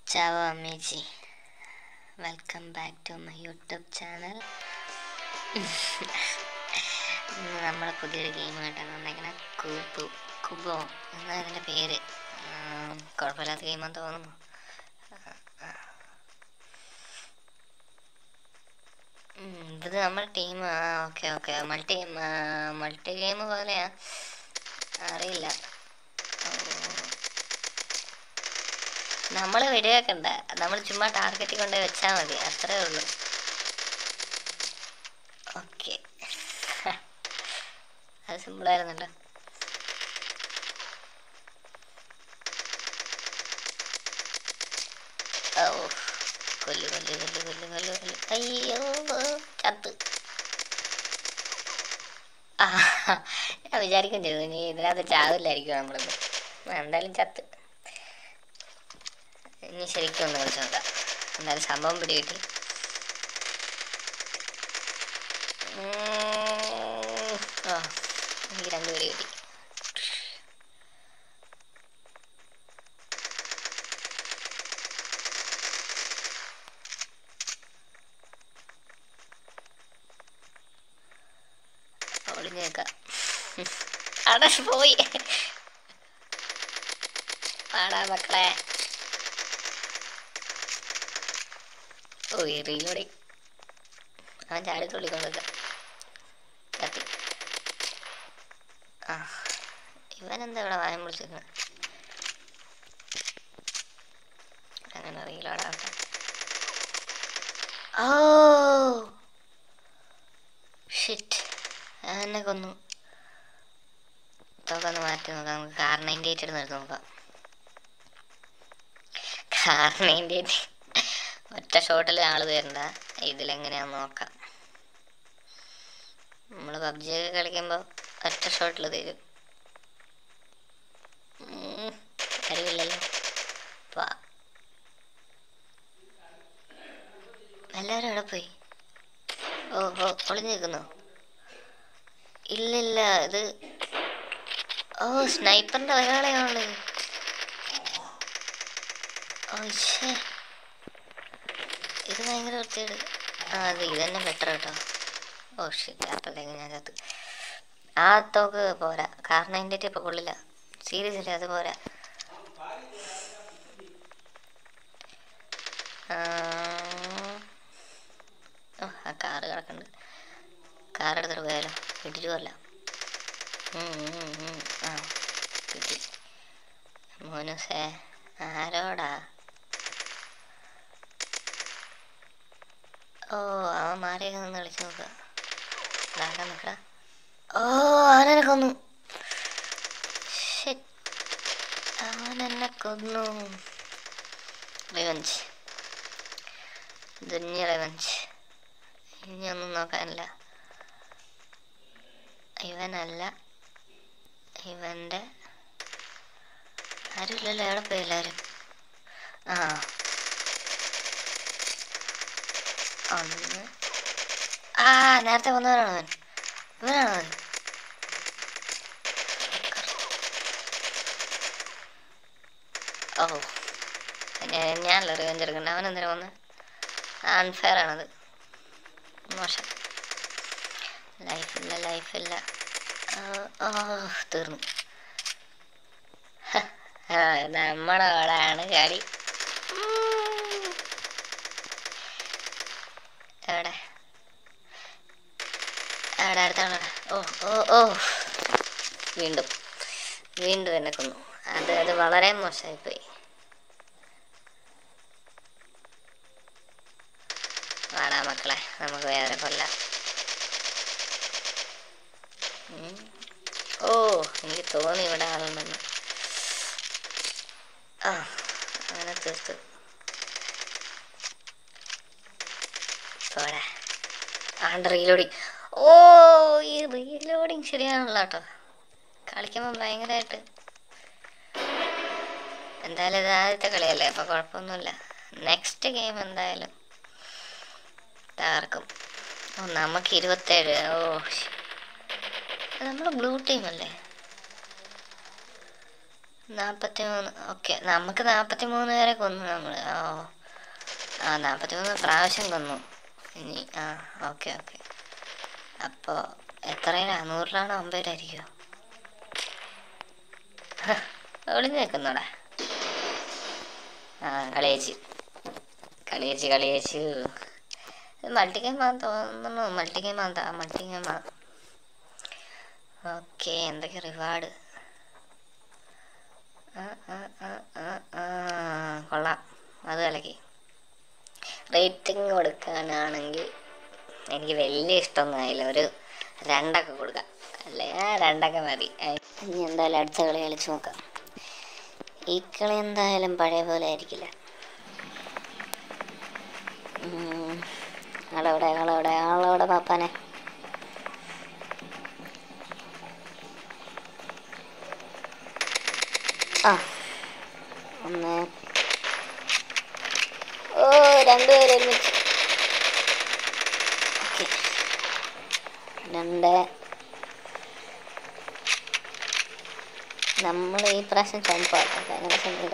ചാവോ അമ്മേച്ചി welcome back to my YouTube channel ഇന്ന് നമ്മൾ പുതിയൊരു ഗെയിം കേട്ടാണ് വന്നേക്കണ കൂപ്പു കുബോ എന്നാ ഇതിൻ്റെ പേര് ഉം, കുഴപ്പമില്ലാത്ത ഗെയിമാന്ന് തോന്നുന്നു ഉം, ഇത് നമ്മൾ team okay okay multi multi game പോലെയാ അറിയില്ല നമ്മൾ വെടിവെക്കണ്ട നമ്മൾ ചുമ്മാ ടാർഗറ്റ് കൊണ്ട് വെച്ചാൽ മതി അത്രേ ഉള്ളൂ ഓക്കെ അത് സിമ്പിളായിരുന്നല്ലോ ഓ കൊല്ലു കൊല്ലു കൊല്ലു കൊല്ലു കൊല്ലു കൊല്ലു അയ്യോ ചത്ത് ആ ഞാൻ വിചാരിക്കും ചെയ്തു ഇനി ഇതിനകത്ത് ചാവില്ലായിരിക്കും നമ്മളിന്ന് ആ, എന്തായാലും ചത്ത് ഇനി ശരിക്കും ഒന്ന് വിളിച്ചു നോക്കാം എന്തായാലും സംഭവം പിടികിട്ടി ഉം, ആ എനിക്ക് രണ്ട് പിടി കിട്ടി ഒളിഞ്ഞു നിൽക്കാം അവിടെ പോയി പാടാ മക്കളെ ഓ ഈ റീലോടെ അവൻ ചാടി തുള്ളിക്കൊണ്ടിരിക്കാം കത്തി ആ ഇവനെന്താ ഇവിടെ വായം വിളിച്ചിരിക്കുന്നത് അങ്ങനെ റീലോടാവട്ടെ ഓ ഷിറ്റ് എന്നെ കൊന്നു തോക്കൊന്ന് മാറ്റി നോക്കാം നമുക്ക് കാർ നയൻറ്റി എയ്റ്റ് എടുത്ത് എടുത്ത് നോക്കാം കാർ നയൻറ്റി എയ്റ്റ് ഒറ്റ ഷോട്ടിൽ ആള് തരണ്ട ഇതിലെങ്ങനെയാന്ന് നോക്കാം നമ്മൾ പബ്ജി ഒക്കെ കളിക്കുമ്പോൾ ഒറ്റ ഷോട്ടിൽ തരും ഉം, അറിവില്ലല്ലോ വാ എല്ലാവരും എവിടെ പോയി ഓ ഓ ഒളിഞ്ഞു നിൽക്കുന്നു ഇല്ലില്ല ഇത് ഓ സ്നൈപ്പറിന്റെ ഒരാളെയാണ് ഓ ശേ ഇത് ഭയങ്കര വൃത്തിയേട് ആ അത് ഇത് തന്നെ ബെറ്റർ കേട്ടോ ഓ ഷിറ്റ് അപ്പോഴത്തേക്ക് ഞാൻ ചത്ത് ആ തോക്ക് പോരാ കാരണം എൻ്റെ ഇപ്പം കൊള്ളില്ല സീരിയസ് അത് പോരാ ആ, ഓ ആ കാറ് കിടക്കുന്നുണ്ട് കാർ എടുത്തിട്ട് പോയാലോ കിട്ടിട്ടുമല്ല ആ കിട്ടി മോനുസേ ആരോടാ ഓ അവൻ മാറിയൊക്കെ നിന്ന് കളിച്ച് നോക്കുക ഇതാക്കാൻ നിൽക്കടാ ഓ അവനെന്നെ കൊന്നു Shit. അവനെന്നെ കൊന്നു റിവഞ്ച് ദുന്യ റിവഞ്ച് ഇനിയൊന്നും നോക്കാനില്ല ഇവനല്ല ഇവൻ്റെ ആരുമില്ലല്ലോ എവിടെ പോയി എല്ലാവരും ആ ഒന്ന് ആ നേരത്തെ വന്നവനാണ് അവൻ ഇവനാണോ അവൻ ഓ ഞാൻ ഞാനല്ല റിവഞ്ച് എടുക്കണ്ട അവൻ എന്തിനാ വന്ന് അൺഫെയർ ആണത് മോശം ലൈഫില്ല ലൈഫില്ല ഓ തീർന്നു ഹ, ആ, നമ്മുടെ ആളാണ് കളി ഉം. എവിടെ എവിടെ അടുത്ത ആളാണ് ഓ ഓ ഓ വീണ്ടും വീണ്ടും എന്നെ കൊന്നു അത് അത് വളരെ മോശമായിപ്പോയി വാടാ മക്കളെ നമുക്ക് വേറെ കൊല്ലാം ഉം. ഓ എനിക്ക് തോന്നി ഇവിടെ ആളുണ്ടെന്ന് ആ അങ്ങനെ തീർത്തു പോടെ ആണ്ട് റീലോഡിങ് ഓ ഈ റീലോഡിങ് ശരിയാണല്ലോ കേട്ടോ കളിക്കുമ്പോൾ ഭയങ്കരമായിട്ട് എന്തായാലും ഇത് ആദ്യത്തെ കളിയല്ലേ അപ്പോൾ കുഴപ്പമൊന്നുമില്ല നെക്സ്റ്റ് ഗെയിം എന്തായാലും തകർക്കും ഓ നമുക്ക് ഇരുപത്തേഴ് ഓ നമ്മൾ ബ്ലൂ ടീം അല്ലേ നാൽപ്പത്തി മൂന്ന് ഓക്കെ നമുക്ക് നാൽപ്പത്തി മൂന്ന് പേരെ കൊന്നു നമ്മൾ ഓ ആ നാൽപ്പത്തി മൂന്ന് പ്രാവശ്യം കൊന്നു ഇനി ആ ഓക്കെ ഓക്കെ അപ്പോൾ എത്രയിലാ നൂറിലാണോ അമ്പതിലായിരിക്കുമോ ഒളിഞ്ഞു നിൽക്കുന്നോടാ ആ കളിയേച്ചു കളിയേച്ചു കളിയേച്ചു മൾട്ടി ഗെയിം ആണെന്ന് തോന്നുന്നു മൾട്ടി ഗെയിം ആണെന്ന് മൾട്ടി ഗെയിം ആ ഓക്കെ എന്തൊക്കെ റിവാർഡ് ആ ആ ആ ആ ആ കൊള്ളാം അത് കലക്കി റേറ്റിംഗ് കൊടുക്കാനാണെങ്കിൽ എനിക്ക് വലിയ ഇഷ്ടമൊന്നും ആയില്ല ഒരു രണ്ടൊക്കെ കൊടുക്കാം അല്ലേ ആ രണ്ടൊക്കെ മതി ഇനി എന്തായാലും അടുത്ത കളി കളിച്ച് നോക്കാം ഈ കളി എന്തായാലും പഴയ പോലെ ആയിരിക്കില്ല ഉം. ആളെവിടെ ആളെവിടെ ആളെവിടെ പാപ്പാനെ ആ ഒന്ന് ഓ രണ്ടുപേരും ഒരുമിച്ച് ഓക്കെ രണ്ട് നമ്മൾ ഈ പ്രാവശ്യം ചുമപ്പാട്ടോ കഴിഞ്ഞ പ്രാവശ്യം ഇല്ല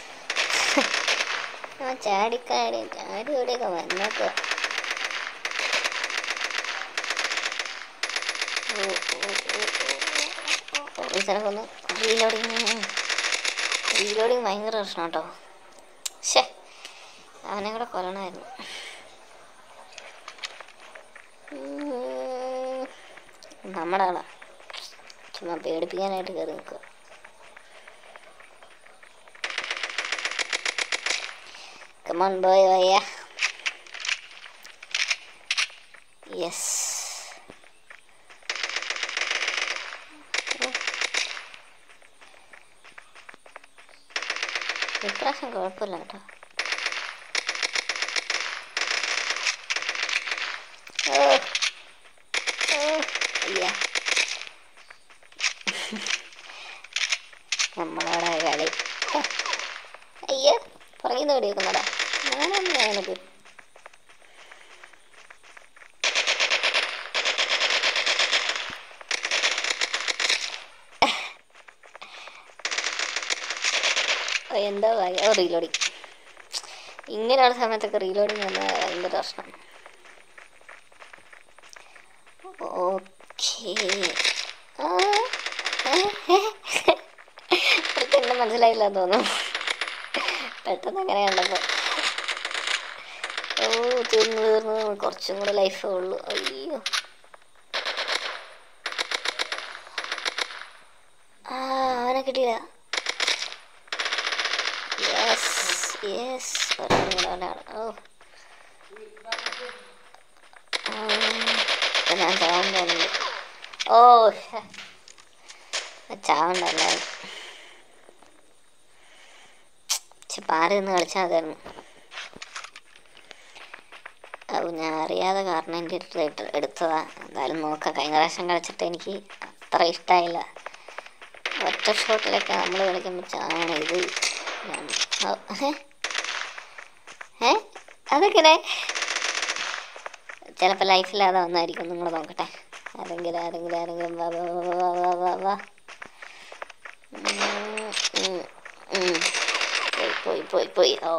ആ ചാടിക്കാടി ചാടി ഓടിയൊക്കെ വന്നപ്പോ പോലീസിനൊക്കെ റീലോഡിങ് റീലോഡിങ് ഭയങ്കര പ്രശ്നം കേട്ടോ ശേ അവനെ കൂടെ കൊല്ലണമായിരുന്നു ഉം. നമ്മുടെ ആളാ ചുമ്മാ പേടിപ്പിക്കാനായിട്ട് കയറി നിൽക്കുക കമോൺ ബോയ് വയ്യ യെസ് ഇപ്രാവശ്യം കുഴപ്പമില്ല കേട്ടോ ഓ ഓ അയ്യ നമ്മളവിടെ കളി ഹ. അയ്യോ പുറകിന്ന് വെടിവെക്കുന്നടാ ഞാനെന്താ എനിക്ക് ഓ, എന്താ ഭാഗ്യം. ഓ റീലോഡിങ് ഇങ്ങനെയുള്ള സമയത്തൊക്കെ റീലോഡിങ് വന്നാൽ ഭയങ്കര പ്രശ്നം ഓക്കേ എന്നെ മനസ്സിലായില്ല തോന്നുന്നു പെട്ടെന്ന് അങ്ങനെ കണ്ടപ്പോൾ ഓ തീർന്നു തീർന്നു കുറച്ചും കൂടെ ലൈഫേ ഉള്ളൂ അയ്യോ ആ അവനെ കിട്ടിയില്ല യെസ് യെസ് ഒരാളും കൂടെ ഒരാൾ ഓ ഉം, ഇപ്പൊ ഞാൻ ചാവാൻ പോകുന്നുണ്ട് ഓ ശ്ശെ. ചാവണ്ടല്ലായിരുന്നു പക്ഷെ പാറി നിന്ന് കളിച്ചാൽ മതിയായിരുന്നു അത് ഞാൻ അറിയാതെ കാരണം എൻ്റെ അടുത്ത് എടുത്ത് എടുത്തതാ എന്തായാലും നോക്കാം കഴിഞ്ഞ പ്രാവശ്യം കളിച്ചിട്ട് എനിക്ക് അത്ര ഇഷ്ടമായില്ല ഒറ്റ ഷോട്ടിലൊക്കെ നമ്മൾ കളിക്കുമ്പോൾ ചാവണം ഇത് ഞാൻ- ഓ, ഏ? ഏ അതെങ്ങനെ ചിലപ്പോൾ ലൈഫില്ലാതെ വന്നായിരിക്കും നിങ്ങൾ നോക്കട്ടെ ആരെങ്കിലും ആരെങ്കിലും ആരെങ്കിലും വാ വാ വാ വാ വാ വാ വാ ഉം, ഉം, ഉം. പോയി പോയി പോയി പോയി ഓ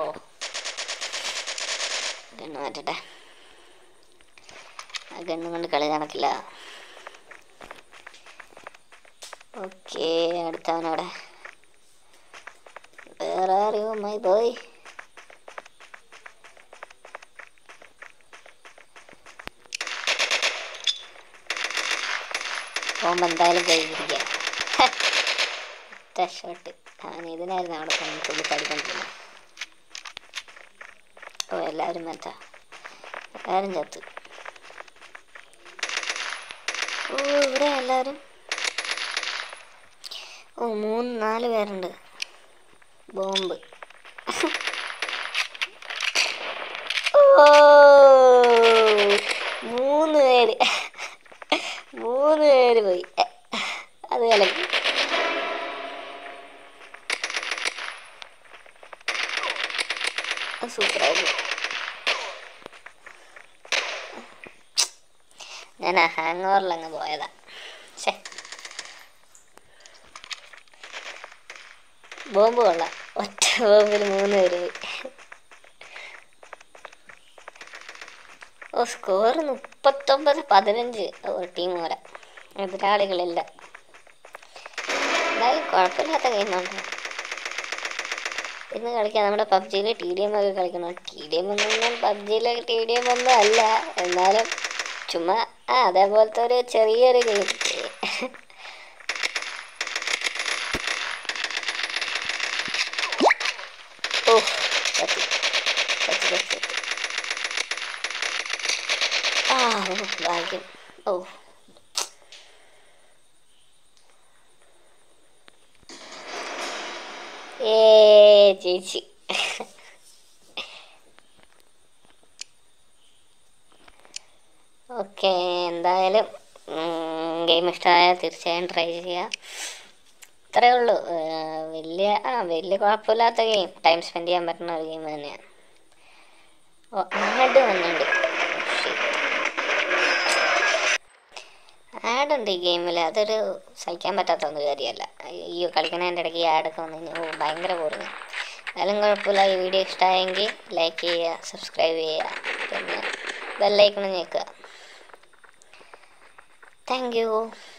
ഗണ്ണ് മാറ്റട്ടെ ആ ഗണ്ണ് കൊണ്ട് കളി നടക്കില്ല ഓക്കെ അടുത്തവനവിടെ വേറെ അറിയോ മൈ ബോയ് പോകുമ്പോൾ എന്തായാലും കഴിഞ്ഞിരിക്കുക ഒറ്റ ഷോട്ട് അവൻ ഇതിനായിരുന്നു അവിടെ കൊണ്ട് തുള്ളി ചാടിക്കൊണ്ടിരുന്നത് ഓ എല്ലാവരും മറ്റാ എല്ലാവരും ചത്തു ഓ ഇവിടെ എല്ലാവരും ഓ മൂന്ന് നാല് പേരുണ്ട് ബോംബ് ഓ മൂന്ന് പേര് മൂന്ന് പേര് പോയി അത് കലക്കി സൂപ്പറായിരുന്നു ഞാൻ ആ ഹാങ് ഓവറിലങ്ങ് പോയതാ ശേ ബോംബ് കൊള്ളാം ഒറ്റ ബോംബിൽ മൂന്ന് പേര് പോയി ഓ സ്കോർ മുപ്പത്തൊമ്പത് പതിനഞ്ച് ഓ ടീം പോരാ എതിരാളികളില്ല എന്തായാലും കുഴപ്പമില്ലാത്ത ഗെയിമാണ് ഇന്ന് കളിക്കാൻ നമ്മുടെ പബ്ജിയിൽ ടി ഡി എം ഒക്കെ കളിക്കണം ടി ഡി എം ഒന്നും പബ്ജിയിലെ ടി ഡി എം ഒന്നും അല്ല എന്നാലും ചുമ്മാ ആ അതേപോലത്തെ ഒരു ചെറിയൊരു ഗെയിം ഓ പറ്റി പറ്റി പറ്റി പറ്റി ആ ഓ ഭാഗ്യം ഓ ഏ ചേച്ചി ഓക്കെ എന്തായാലും ഗെയിം ഇഷ്ടമായാൽ തീർച്ചയായും ട്രൈ ചെയ്യുക ഇത്രയേ ഉള്ളൂ ഏർ വലിയ ആ വലിയ കുഴപ്പമില്ലാത്ത ഗെയിം ടൈം സ്പെൻഡ് ചെയ്യാൻ പറ്റുന്ന ഒരു ഗെയിം തന്നെയാണ് ഓ ആഡ് വന്നിട്ടുണ്ട് ആഡ് ഉണ്ട് ഈ ഗെയിമിൽ അതൊരു സഹിക്കാൻ പറ്റാത്ത ഒരു കാര്യമല്ല ഈ കളിക്കുന്നതിൻ്റെ ഇടയ്ക്ക് ഈ ആഡൊക്കെ വന്നു കഴിഞ്ഞാൽ ഓ ഭയങ്കര ബോറിങ് എന്നാലും കുഴപ്പമില്ല ഈ വീഡിയോ ഇഷ്ടമായെങ്കിൽ ലൈക്ക് ചെയ്യുക സബ്സ്ക്രൈബ് ചെയ്യുക പിന്നെ ബെല്ലൈക്കണം ഞെക്കുക താങ്ക് യു